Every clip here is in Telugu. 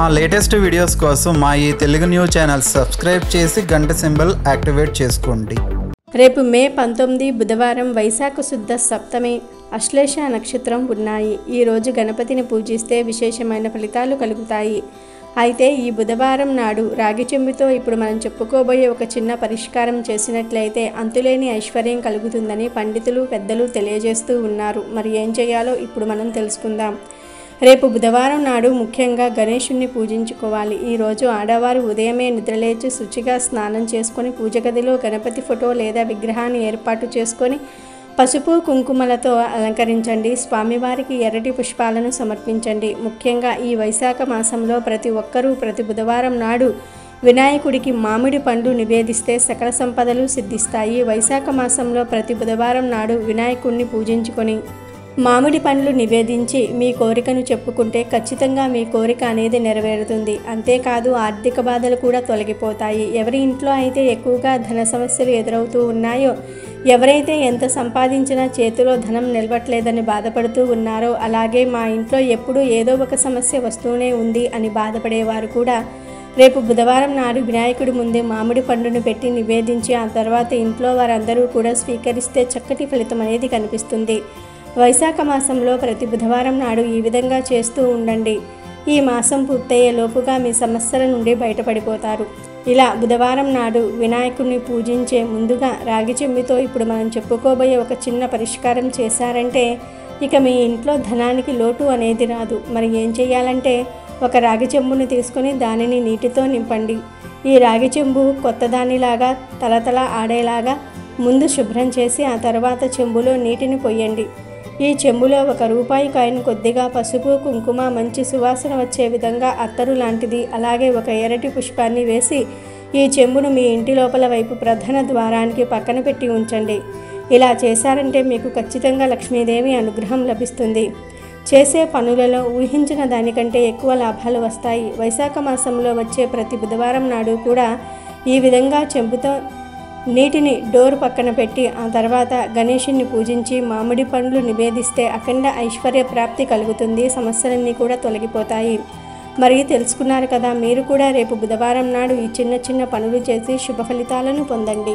మా లేటెస్ట్ వీడియోస్ కోసం మా ఈ తెలుగు న్యూస్ ఛానల్ సబ్స్క్రైబ్ చేసి గంట సింబల్ యాక్టివేట్ చేసుకోండి రేపు మే పంతొమ్మిది బుధవారం వైశాఖ శుద్ధ సప్తమి అశ్లేష నక్షత్రం ఉన్నాయి ఈరోజు గణపతిని పూజిస్తే విశేషమైన ఫలితాలు కలుగుతాయి అయితే ఈ బుధవారం నాడు రాగి చెంబుతో ఇప్పుడు మనం చెప్పుకోబోయే ఒక చిన్న పరిష్కారం చేసినట్లయితే అంతులేని ఐశ్వర్యం కలుగుతుందని పండితులు పెద్దలు తెలియజేస్తూ ఉన్నారు మరి ఏం చేయాలో ఇప్పుడు మనం తెలుసుకుందాం రేపు బుధవారం నాడు ముఖ్యంగా గణేషుణ్ణి పూజించుకోవాలి ఈరోజు ఆడవారు ఉదయమే నిద్రలేచి శుచిగా స్నానం చేసుకొని పూజ గదిలో గణపతి ఫోటో లేదా విగ్రహాన్ని ఏర్పాటు చేసుకొని పసుపు కుంకుమలతో అలంకరించండి స్వామివారికి ఎర్రటి పుష్పాలను సమర్పించండి ముఖ్యంగా ఈ వైశాఖ మాసంలో ప్రతి ఒక్కరూ ప్రతి బుధవారం నాడు వినాయకుడికి మామిడి పండ్లు నివేదిస్తే సకల సంపదలు సిద్ధిస్తాయి వైశాఖ మాసంలో ప్రతి బుధవారం నాడు వినాయకుడిని పూజించుకొని మామిడి పండ్లు నివేదించి మీ కోరికను చెప్పుకుంటే ఖచ్చితంగా మీ కోరిక అనేది నెరవేరుతుంది అంతేకాదు ఆర్థిక బాధలు కూడా తొలగిపోతాయి ఎవరి ఇంట్లో అయితే ఎక్కువగా ధన సమస్యలు ఎదురవుతూ ఉన్నాయో ఎవరైతే ఎంత సంపాదించినా చేతిలో ధనం నిలవట్లేదని బాధపడుతూ ఉన్నారో అలాగే మా ఇంట్లో ఎప్పుడూ ఏదో ఒక సమస్య వస్తూనే ఉంది అని బాధపడేవారు కూడా రేపు బుధవారం నాడు వినాయకుడి ముందే మామిడి పండును పెట్టి నివేదించి ఆ తర్వాత ఇంట్లో వారందరూ కూడా స్వీకరిస్తే చక్కటి ఫలితం అనేది కనిపిస్తుంది వైశాఖ మాసంలో ప్రతి బుధవారం నాడు ఈ విధంగా చేస్తూ ఉండండి ఈ మాసం పూర్తయ్యే లోపుగా మీ సమస్యల నుండి బయటపడిపోతారు ఇలా బుధవారం నాడు వినాయకుడిని పూజించే ముందుగా రాగి చెంబుతో ఇప్పుడు మనం చెప్పుకోబోయే ఒక చిన్న పరిష్కారం చేశారంటే ఇక మీ ఇంట్లో ధనానికి లోటు అనేది రాదు మరి ఏం చేయాలంటే ఒక రాగి చెంబుని తీసుకొని దానిని నీటితో నింపండి ఈ రాగి చెంబు కొత్త దానిలాగా తలతల ఆడేలాగా ముందు శుభ్రం చేసి ఆ తర్వాత చెంబులో నీటిని పొయ్యండి ఈ చెంబులో ఒక రూపాయి కాయిన్ కొద్దిగా పసుపు కుంకుమ మంచి సువాసన వచ్చే విధంగా అత్తరు లాంటిది అలాగే ఒక ఎర్రటి పుష్పాన్ని వేసి ఈ చెంబును మీ ఇంటి లోపల వైపు ప్రధాన ద్వారానికి పక్కన పెట్టి ఉంచండి ఇలా చేశారంటే మీకు ఖచ్చితంగా లక్ష్మీదేవి అనుగ్రహం లభిస్తుంది చేసే పనులలో ఊహించిన దానికంటే ఎక్కువ లాభాలు వస్తాయి వైశాఖ మాసంలో వచ్చే ప్రతి బుధవారం నాడు కూడా ఈ విధంగా చెంబుతో నీటిని డోర్ పక్కన పెట్టి ఆ తర్వాత గణేషుని పూజించి మామిడి పండ్లు నివేదిస్తే అఖండ ఐశ్వర్య ప్రాప్తి కలుగుతుంది సమస్యలన్నీ కూడా తొలగిపోతాయి మరి తెలుసుకున్నారు కదా మీరు కూడా రేపు బుధవారం నాడు ఈ చిన్న చిన్న పనులు చేసి శుభ ఫలితాలను పొందండి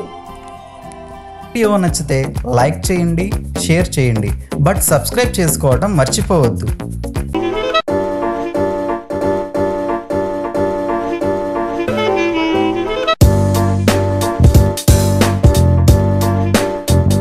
వీడియో నచ్చితే లైక్ చేయండి షేర్ చేయండి బట్ సబ్స్క్రైబ్ చేసుకోవడం మర్చిపోవద్దు